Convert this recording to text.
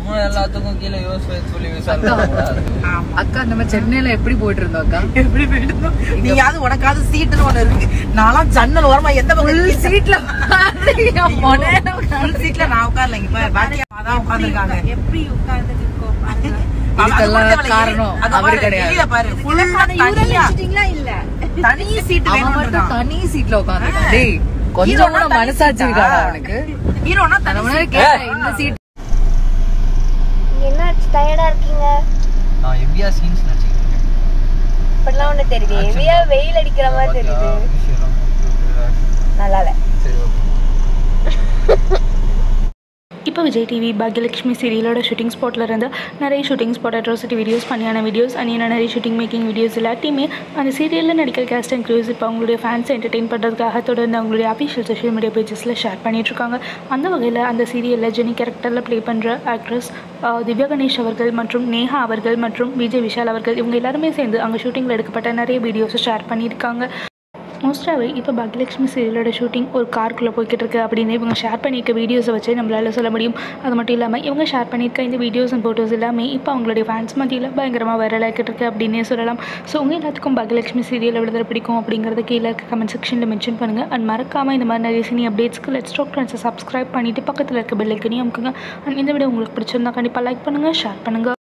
நம்மளும் எல்லாத்துக்கும் கீழே யோசி சொல்லி விசாரிக்கூடாது அக்கா நம்ம சென்னையில எப்படி போயிட்டு இருந்தோம் அக்கா எப்படி போயிட்டு நீயாவது உனக்காவது சீட்டுன்னு ஒண்ணு இருக்கு நான்லாம் ஜன்னல் ஓரமா எந்த பக்கம் சீட்ல ஃபுல் சீட்ல நான் உட்கார்ல இங்க பாரு பாக்கி அதான் உட்கார்ந்திருக்காங்க எப்படி உட்கார்ந்துட்டு இருக்கோம் பாருங்க. இதுக்கெல்லாம் காரணம் அவரு கிடையாது வெளியில பாரு ஃபுல்லா தனியா வச்சிட்டீங்களா இல்ல தனி சீட் அவன் மட்டும் வேணும் தனி சீட்ல உட்காந்துருக்கான் டேய் கொஞ்சம் கூட மனசாட்சி இருக்காடா அவனுக்கு ஹீரோனா தனி நம்ம seat. கேட்டேன் இந்த சீட் என்ன டயர்டா இருக்கீங்க நான் ஹெவியா சீன்ஸ் நினைச்சிட்டு இருக்கேன் இப்படிலாம் ஒண்ணு தெரியுது ஹெவியா வெயில் அடிக்கிற மாதிரி தெரியுது விஷயம் நல்லா இல்ல சரி ஓகே இப்போ விஜய் டிவி பாக்யலட்சுமி சீரியலோட ஷூட்டிங் ஸ்பாட்டில் இருந்து நிறைய ஷூட்டிங் ஸ்பாட் அட்ராசிட்டி வீடியோஸ் பண்ணியான வீடியோஸ் அண்ட் இன்னும் நிறைய ஷூட்டிங் மேக்கிங் வீடியோஸ் எல்லாத்தையுமே அந்த சீரியலில் நடிக்கிற கேஸ்ட் அண்ட் க்ரூஸ் இப்போ அவங்களுடைய ஃபேன்ஸை என்டர்டெயின் பண்ணுறதுக்காக தொடர்ந்து அவங்களுடைய அஃபிஷியல் சோஷியல் மீடியா பேஜஸில் ஷேர் பண்ணிகிட்ருக்காங்க அந்த வகையில் அந்த சீரியலில் ஜெனி கேரக்டரில் ப்ளே பண்ணுற ஆக்ட்ரஸ் திவ்யா கணேஷ் அவர்கள் மற்றும் நேஹா அவர்கள் மற்றும் விஜய் விஷால் அவர்கள் இவங்க எல்லாருமே சேர்ந்து அங்கே ஷூட்டிங்கில் எடுக்கப்பட்ட நிறைய வீடியோஸை ஷேர் பண்ணியிருக்காங்க மோஸ்ட்டாகவே இப்போ பாக்யலட்சுமி சீரியலோட ஷூட்டிங் ஒரு காருக்குள்ளே போய்கிட்டு இருக்கு அப்படின்னு இவங்க ஷேர் பண்ணியிருக்க வீடியோஸை வச்சு நம்மளால சொல்ல முடியும் அது மட்டும் இல்லாமல் இவங்க ஷேர் பண்ணியிருக்க இந்த வீடியோஸ் அண்ட் ஃபோட்டோஸ் எல்லாமே இப்போ அவங்களுடைய ஃபேன்ஸ் மத்தியில் பயங்கரமாக வைரல் ஆகிட்டு இருக்கு அப்படின்னே சொல்லலாம் ஸோ உங்கள் எல்லாத்துக்கும் பாக்யலட்சுமி சீரியல் எவ்வளோ பிடிக்கும் அப்படிங்கிறத கீழே இருக்க கமெண்ட் செக்ஷனில் மென்ஷன் பண்ணுங்கள் அண்ட் மறக்காமல் இந்த மாதிரி நிறைய சினி அப்டேட்ஸ்க்கு லெட்ஸ் டாக் ட்ரான்ஸை சப்ஸ்கிரைப் பண்ணிவிட்டு பக்கத்தில் இருக்க பெல் ஐக்கனையும் அமுக்குங்க அண்ட் இந்த வீடியோ உங்களுக்கு பிடிச்சிருந்தா கண்டிப்பாக லைக் பண்ணுங்கள் ஷேர் பண்ணுங்கள்